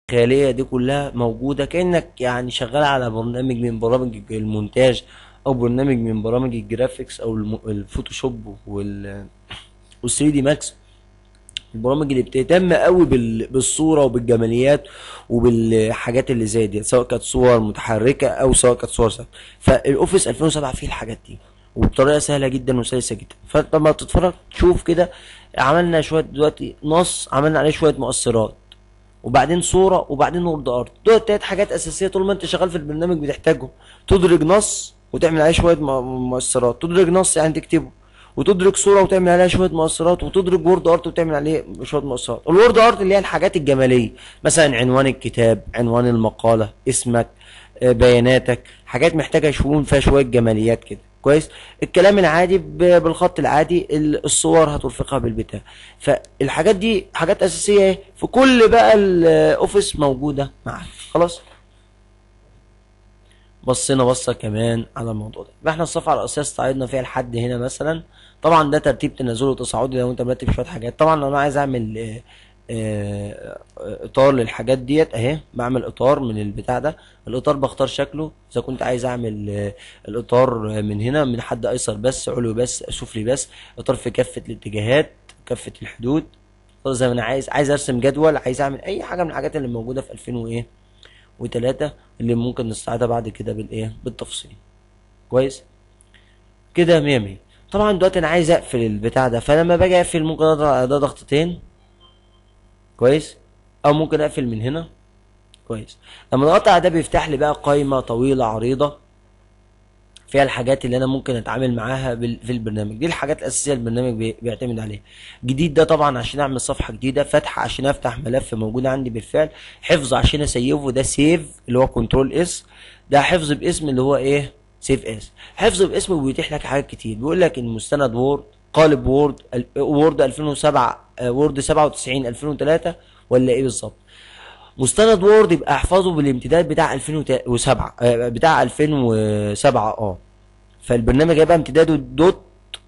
الخياليه دي كلها موجوده كانك يعني شغال على برنامج من برامج المونتاج او برنامج من برامج الجرافيكس او الم- الفوتوشوب وال وال 3 دي ماكس البرامج اللي بتهتم قوي بال... بالصوره وبالجماليات وبالحاجات اللي زي دي سواء كانت صور متحركه او سواء كانت صور ثابته فالاوفيس 2007 فيه الحاجات دي وبطريقه سهله جدا وسلسه جدا فلما تتفرج تشوف كده عملنا شويه دلوقتي نص عملنا عليه شويه مؤثرات وبعدين صوره وبعدين وورد ارت دول تلات حاجات اساسيه طول ما انت شغال في البرنامج بتحتاجهم تدرج نص وتعمل عليه شويه م- مؤثرات تدرج نص يعني تكتبه وتدرج صوره وتعمل عليها شويه مؤثرات وتدرج وورد ارت وتعمل عليه شويه مؤثرات الوورد ارت اللي هي الحاجات الجماليه مثلا عنوان الكتاب عنوان المقاله اسمك آه، بياناتك حاجات محتاجه يكون فيها شويه جماليات كده كويس الكلام العادي ب- بالخط العادي ال- الصور هترفقها بالبتاع فالحاجات دي حاجات اساسيه ايه في كل بقى الاوفيس موجوده معاك خلاص بصينا بصه كمان على الموضوع ده يبقى احنا الصفحه الرئيسيه استعرضنا فيها لحد هنا مثلا طبعا ده ترتيب تنازلي وتصاعدي لو انت مرتب شويه حاجات طبعا لو انا عايز اعمل آه، آه، اطار للحاجات ديت اهي بعمل اطار من البتاع ده الاطار بختار شكله اذا كنت عايز اعمل آه، الاطار من هنا من حد ايسر بس علوي بس سفلي بس اطار في كافه الاتجاهات كافه الحدود اختار زي ما انا عايز عايز ارسم جدول عايز اعمل اي حاجه من الحاجات اللي موجوده في 2000 وايه وتلاتة اللي ممكن نستعيدها بعد كده بالايه بالتفصيل كويس كده مية مية طبعا دلوقتي انا عايز اقفل البتاع ده فلما باجي اقفل ممكن اضغط على ده ضغطتين كويس او ممكن اقفل من هنا كويس لما ضغطت على ده بيفتح لي بقى قائمه طويله عريضه فيها الحاجات اللي انا ممكن اتعامل معاها بال- في البرنامج دي الحاجات الاساسيه البرنامج بي- بيعتمد عليها جديد ده طبعا عشان اعمل صفحه جديده فتح عشان افتح ملف موجود عندي بالفعل حفظ عشان اسيفه ده سيف اللي هو كنترول اس ده حفظ باسم اللي هو ايه سيف اس حفظ باسم بيتيح لك حاجات كتير بيقول لك ان مستند وورد قالب وورد ال- وورد 2007 آه، وورد 97 2003 ولا ايه بالظبط مستند وورد يبقى احفظه بالامتداد بتاع 2007 آه، بتاع 2007 اه فالبرنامج هيبقى امتداده دوت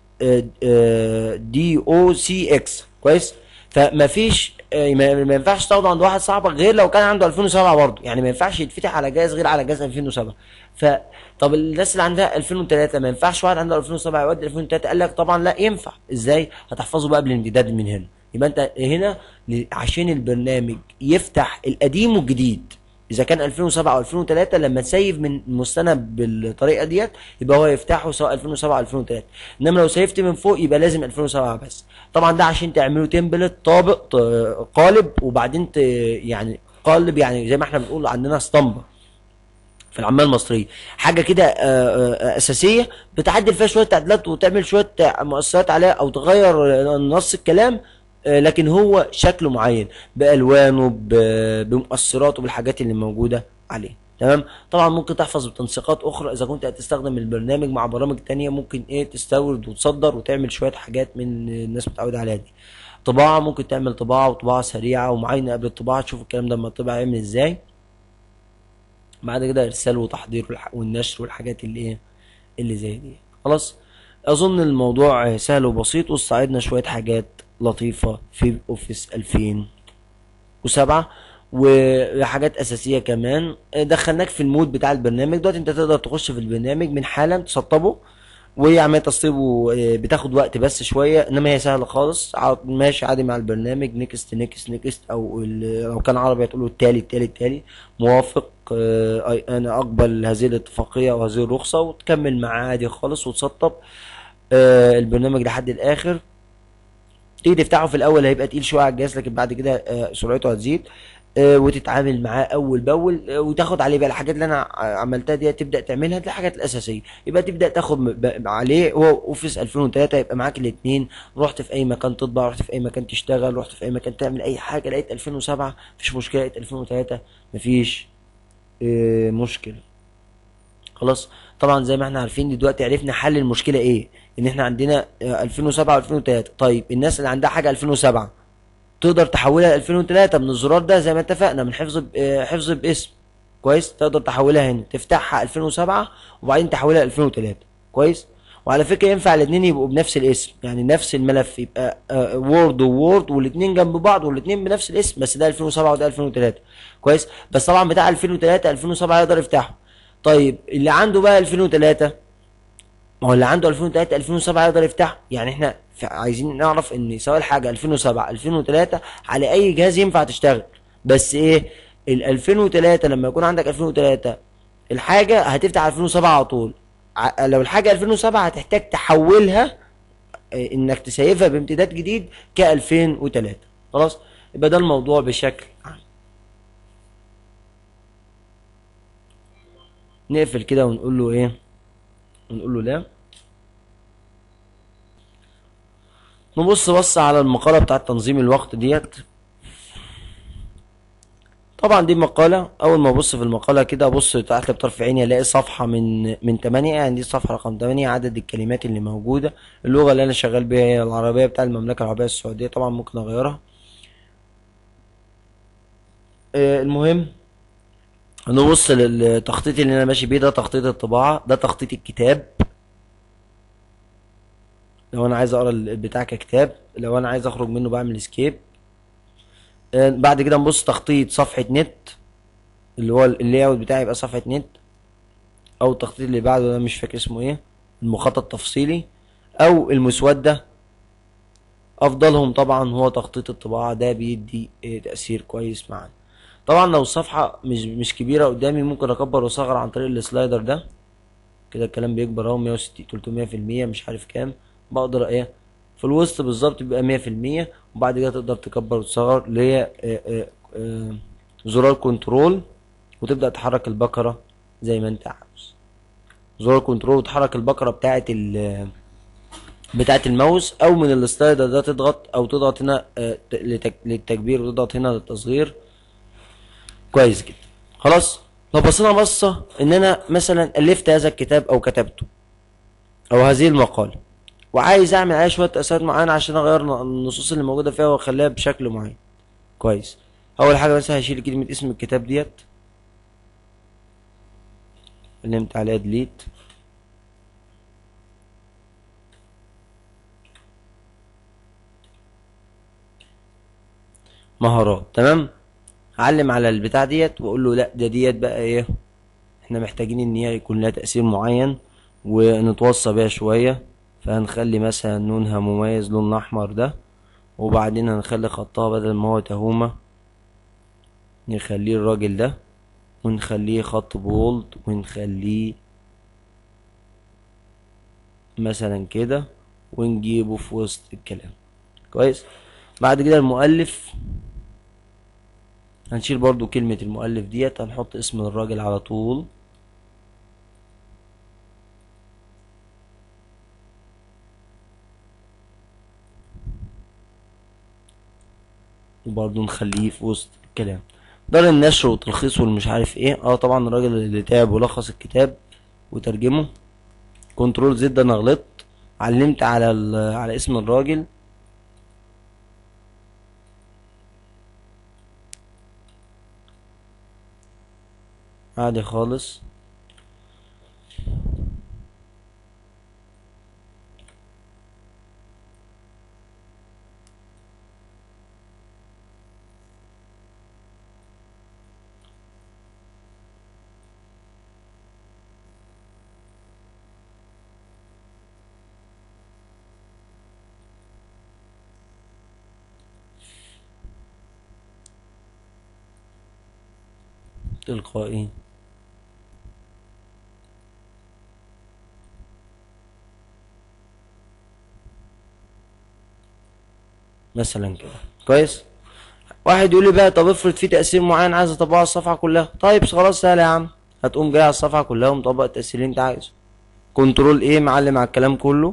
دي او سي اكس كويس فما فيش آه، ما ما ينفعش تاخده عند واحد صاحبك غير لو كان عنده 2007 برضه يعني ما ينفعش يتفتح على جهاز غير على جهاز 2007 ف طب الناس اللي عندها 2003 ما ينفعش واحد عنده 2007 يودي 2003 قال لك طبعا لا ينفع ازاي هتحفظه بقى بالامتداد من هنا يبقى انت هنا ل- عشان البرنامج يفتح القديم والجديد اذا كان 2007 او 2003 لما تسيف من مستند بالطريقه ديت يبقى هو يفتحه سواء 2007 او 2003 انما لو سيفت من فوق يبقى لازم 2007 بس طبعا ده عشان تعملوا تمبلت طابق ط- قالب وبعدين ت... يعني قالب يعني زي ما احنا بنقول عندنا اسطمبه في العمال المصريه حاجه كده آه، آه، اساسيه بتعدل فيها شويه تعديلات وتعمل شويه مؤثرات عليها او تغير نص الكلام آه، لكن هو شكله معين بالوانه ب- بمؤثراته بالحاجات اللي موجوده عليه تمام طبعا ممكن تحفظ بتنسيقات اخرى اذا كنت هتستخدم البرنامج مع برامج تانية ممكن ايه تستورد وتصدر وتعمل شويه حاجات من الناس متعوده عليها دي طباعه ممكن تعمل طباعه وطباعه سريعه ومعاينه قبل الطباعه تشوف الكلام ده لما الطباعه يعمل ازاي بعد كده ارسال وتحضير والح- والنشر والحاجات اللي ايه اللي زي دي خلاص اظن الموضوع سهل وبسيط واستعرضنا شويه حاجات لطيفه في اوفيس 2007 وحاجات اساسيه كمان دخلناك في المود بتاع البرنامج دلوقتي انت تقدر تخش في البرنامج من حالا تسطبه وعمليه تسطيبه آه، بتاخد وقت بس شويه انما هي سهله خالص ع- ماشي عادي مع البرنامج نيكست نيكست نيكست او ال- لو كان عربي هتقول له التالي التالي التالي موافق آه، أي- انا اقبل هذه الاتفاقيه او هذه الرخصه وتكمل معاه عادي خالص وتسطب آه، البرنامج لحد الاخر تيجي تفتحه في الاول هيبقى تقيل شويه على الجهاز لكن بعد كده آه، سرعته هتزيد آه، وتتعامل معاه اول باول آه، وتاخد عليه بقى الحاجات اللي انا ع- عملتها دي تبدا تعملها دي الحاجات الاساسيه يبقى تبدا تاخد م- ب- عليه هو اوفيس 2003 يبقى معاك الاثنين رحت في اي مكان تطبع رحت في اي مكان تشتغل رحت في اي مكان تعمل اي حاجه لقيت 2007 مفيش مشكله لقيت 2003 مفيش آه، مشكله خلاص طبعا زي ما احنا عارفين دلوقتي عرفنا حل المشكله ايه ان احنا عندنا آه، 2007 و2003 طيب الناس اللي عندها حاجه 2007 تقدر تحولها ل 2003 من الزرار ده زي ما اتفقنا من حفظ ب- آه، حفظ باسم كويس تقدر تحولها هنا تفتحها 2007 وبعدين تحولها ل 2003 كويس وعلى فكره ينفع الاثنين يبقوا بنفس الاسم يعني نفس الملف يبقى وورد وورد والاثنين جنب بعض والاثنين بنفس الاسم بس ده 2007 وده 2003 كويس بس طبعا بتاع 2003 2007 يقدر يفتحه طيب اللي عنده بقى 2003 ما هو اللي عنده 2003 2007 يقدر يفتحه يعني احنا ف- عايزين نعرف ان سواء الحاجه 2007 2003 على اي جهاز ينفع تشتغل بس ايه ال 2003 لما يكون عندك 2003 الحاجه هتفتح 2007 على طول ع- لو الحاجه 2007 هتحتاج تحولها آه، انك تسيفها بامتداد جديد ك 2003 خلاص يبقى ده الموضوع بشكل عام نقفل كده ونقول له ايه ونقول له لا نبص بص على المقالة بتاعت تنظيم الوقت ديت طبعا دي مقالة أول ما أبص في المقالة كده أبص تحت بطرف عيني ألاقي صفحة من من 8 يعني دي الصفحة رقم 8 عدد الكلمات اللي موجودة اللغة اللي أنا شغال بيها هي العربية بتاع المملكة العربية السعودية طبعا ممكن أغيرها آه، المهم نبص للتخطيط اللي أنا ماشي بيه ده تخطيط الطباعة ده تخطيط الكتاب لو انا عايز اقرا البتاع ككتاب لو انا عايز اخرج منه بعمل اسكيب آه، بعد كده نبص تخطيط صفحة نت اللي هو اللاي اوت بتاعي يبقى صفحة نت او التخطيط اللي بعده ده مش فاكر اسمه ايه المخطط التفصيلي او المسودة افضلهم طبعا هو تخطيط الطباعة ده بيدي آه، تأثير كويس معانا طبعا لو الصفحة مش مش كبيرة قدامي ممكن اكبر واصغر عن طريق السلايدر ده كده الكلام بيكبر اهو 160 300 في المية مش عارف كام بقدر ايه في الوسط بالظبط بيبقى 100 في المية وبعد كده تقدر تكبر وتصغر اللي هي آه، آه، آه، زرار كنترول وتبدأ تحرك البكرة زي ما انت عاوز زرار كنترول وتحرك البكرة بتاعة ال بتاعة الماوس او من السلايدر ده تضغط او تضغط هنا آه، ت- لتك- للتكبير وتضغط هنا للتصغير كويس جدا خلاص لو بصينا بصة ان انا مثلا الفت هذا الكتاب او كتبته او هذه المقالة وعايز اعمل عليها شوية تأثيرات معينة عشان اغير ن- النصوص اللي موجودة فيها واخليها بشكل معين كويس اول حاجة مثلا هشيل كلمة اسم الكتاب ديت علمت عليها ديليت مهارات تمام اعلم على البتاع ديت واقول له لا ده ديت بقى ايه احنا محتاجين ان هي يكون لها تأثير معين ونتوصى بيها شوية فهنخلي مثلا لونها مميز لون الاحمر ده وبعدين هنخلي خطها بدل ما هو تهومة نخليه الراجل ده ونخليه خط بولد ونخليه مثلا كده ونجيبه في وسط الكلام كويس بعد كده المؤلف هنشيل برضو كلمة المؤلف ديت هنحط اسم الراجل على طول وبرضو نخليه في وسط الكلام دار النشر والتلخيص والمش عارف ايه اه طبعا الراجل اللي تعب ولخص الكتاب وترجمه كنترول زد انا غلطت علمت على ال- على اسم الراجل عادي خالص تلقائي مثلا كده كويس واحد يقول لي بقى طب افرض في تأثير معين عايز اطبقه على الصفحة كلها طيب خلاص سهل يا عم هتقوم جاي على الصفحة كلها ومطبق التأثير اللي انت عايزه كنترول ايه معلم على الكلام كله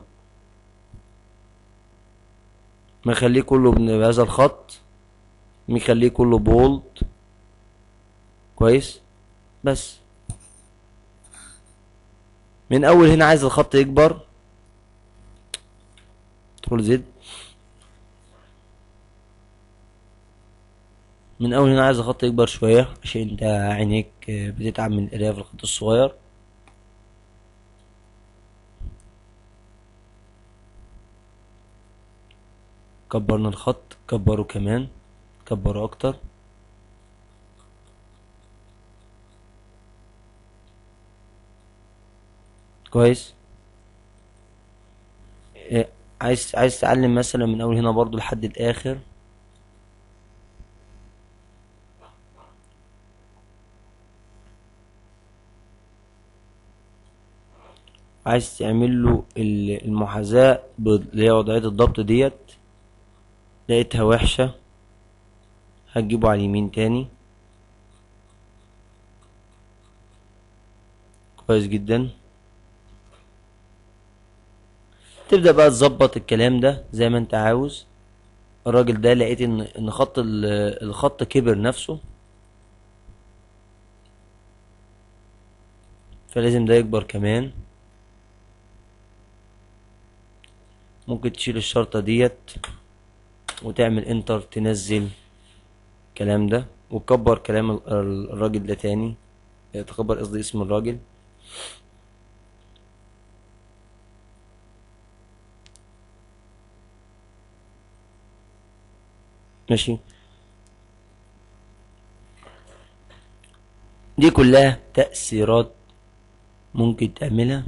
مخليه كله بن- بهذا الخط مخليه كله بولد كويس بس من اول هنا عايز الخط يكبر كنترول زد من اول هنا عايز الخط يكبر شوية عشان انت عينيك آه، بتتعب من القراية في الخط الصغير كبرنا الخط كبره كمان كبره اكتر كويس إيه، عايز عايز تعلم مثلا من اول هنا برضو لحد الاخر عايز تعمل له ال- المحاذاة ب- اللي هي وضعية الضبط ديت لقيتها وحشة هتجيبه على اليمين تاني كويس جدا تبدأ بقى تظبط الكلام ده زي ما انت عاوز الراجل ده لقيت ان ان خط ال- الخط كبر نفسه فلازم ده يكبر كمان ممكن تشيل الشرطة ديت وتعمل انتر تنزل الكلام ده وتكبر كلام ال- ال- الراجل ده تاني تكبر قصدي اسم الراجل ماشي دي كلها تأثيرات ممكن تعملها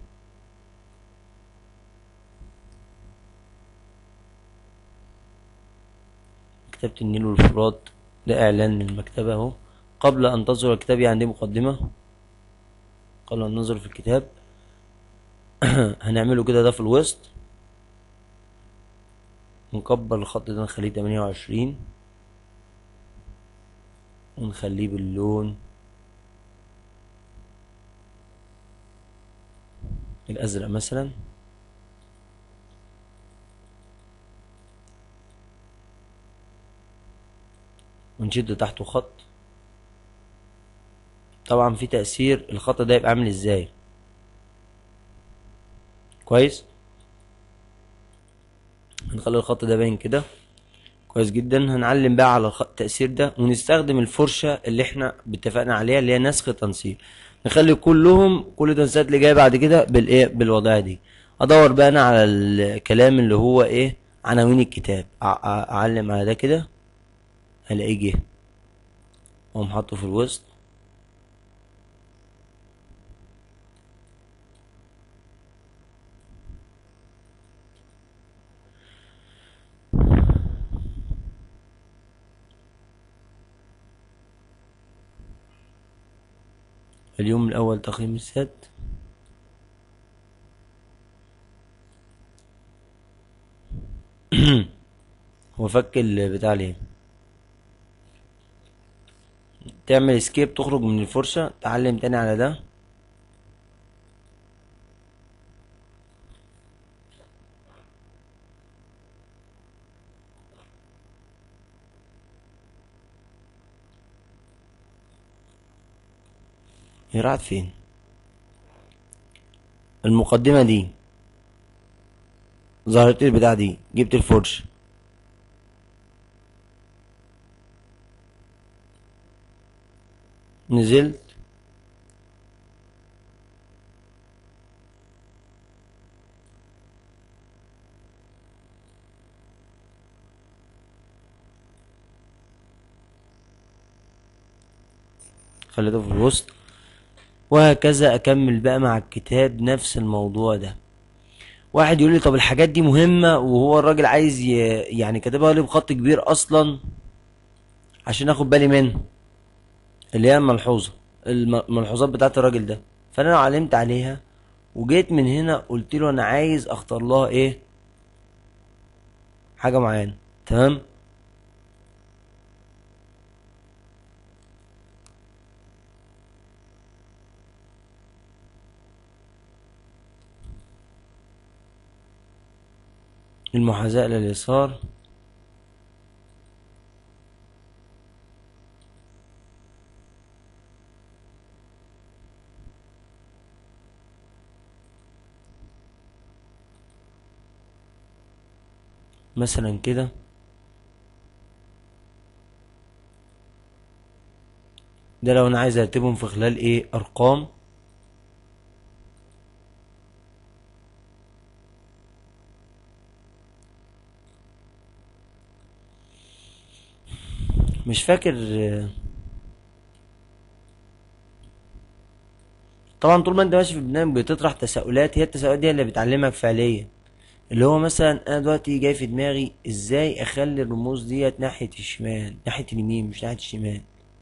مكتبة النيل والفرات ده إعلان للمكتبة أهو قبل أن تصدر الكتاب يعني دي مقدمة قبل أن ننظر في الكتاب هنعمله كده ده في الوسط نكبر الخط ده نخليه تمانية وعشرين ونخليه باللون الأزرق مثلا ونشد تحته خط طبعا في تأثير الخط ده يبقى عامل ازاي كويس هنخلي الخط ده باين كده كويس جدا هنعلم بقى على الخ- التأثير ده ونستخدم الفرشة اللي احنا اتفقنا عليها اللي هي نسخ تنسيق نخلي كلهم كل التنسيقات اللي جايه بعد كده بالايه بالوضعية دي ادور بقى انا على الكلام اللي هو ايه عناوين الكتاب أع- أع- اعلم على ده كده هلاقيه جه اقوم حاطه في الوسط اليوم الاول تقييم السات هو فك البتاع ليه تعمل اسكيب تخرج من الفرشة تعلم تاني على ده هي راحت فين المقدمة دي ظهرت لي البتاع دي جبت الفرشة نزلت خليته في الوسط وهكذا اكمل بقى مع الكتاب نفس الموضوع ده واحد يقول لي طب الحاجات دي مهمة وهو الراجل عايز ي... يعني كاتبها لي بخط كبير اصلا عشان اخد بالي منه اللي هي الملحوظة الم- الملحوظات بتاعت الراجل ده فانا لو علمت عليها وجيت من هنا قلت له انا عايز اختار لها ايه حاجة معينة تمام المحاذاة إلى اليسار مثلا كده ده لو انا عايز ارتبهم في خلال ايه ارقام مش فاكر طبعا طول ما انت ماشي في البرنامج بتطرح تساؤلات هي التساؤلات دي اللي بتعلمك فعليا اللي هو مثلا انا دلوقتي جاي في دماغي ازاي اخلي الرموز ديت ناحية الشمال ناحية اليمين مش ناحية الشمال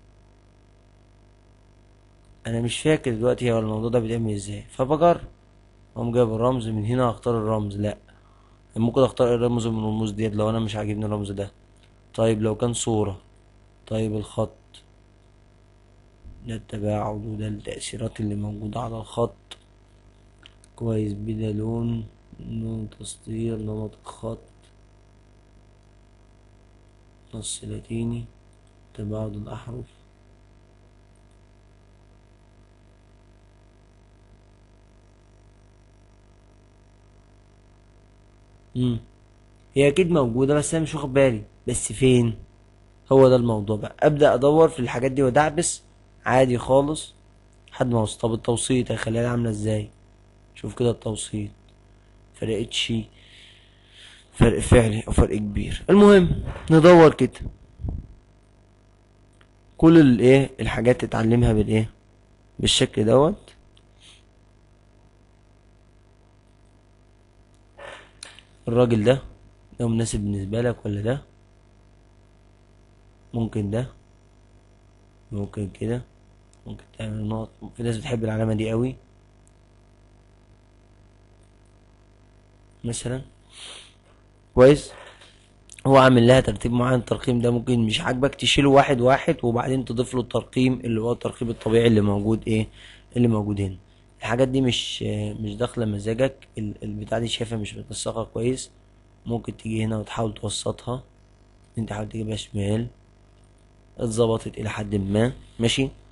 انا مش فاكر دلوقتي هو الموضوع ده بيتعمل ازاي فبجرب اقوم جايب الرمز من هنا اختار الرمز لا ممكن اختار الرمز من الرموز ديت لو انا مش عاجبني الرمز ده طيب لو كان صورة طيب الخط ده التباعد وده التأثيرات اللي موجودة على الخط كويس بدا لون لون تسطير نمط الخط نص لاتيني تباعد الأحرف مم. هي اكيد موجودة بس انا مش واخد بالي بس فين هو ده الموضوع بقى ابدا ادور في الحاجات دي وادعبس عادي خالص لحد ما اوصل طب التوسيط هيخليها عاملة ازاي شوف كده التوسيط فرقتش فرق فعلي او فرق كبير المهم ندور كده كل الايه الحاجات تتعلمها بالايه بالشكل دوت الراجل ده ده مناسب بالنسبة لك ولا ده ممكن ده ممكن كده ممكن تعمل نقط في ناس بتحب العلامة دي قوي مثلا كويس هو عامل لها ترتيب معين الترقيم ده ممكن مش عاجبك تشيله واحد واحد وبعدين تضيف له الترقيم اللي هو الترقيم الطبيعي اللي موجود ايه اللي موجود هنا الحاجات دي مش مش داخله مزاجك ال- البتاع دي شايفها مش متنسقه كويس ممكن تيجي هنا وتحاول توسطها انت حاول تجيبها شمال اتظبطت الى حد ما ماشي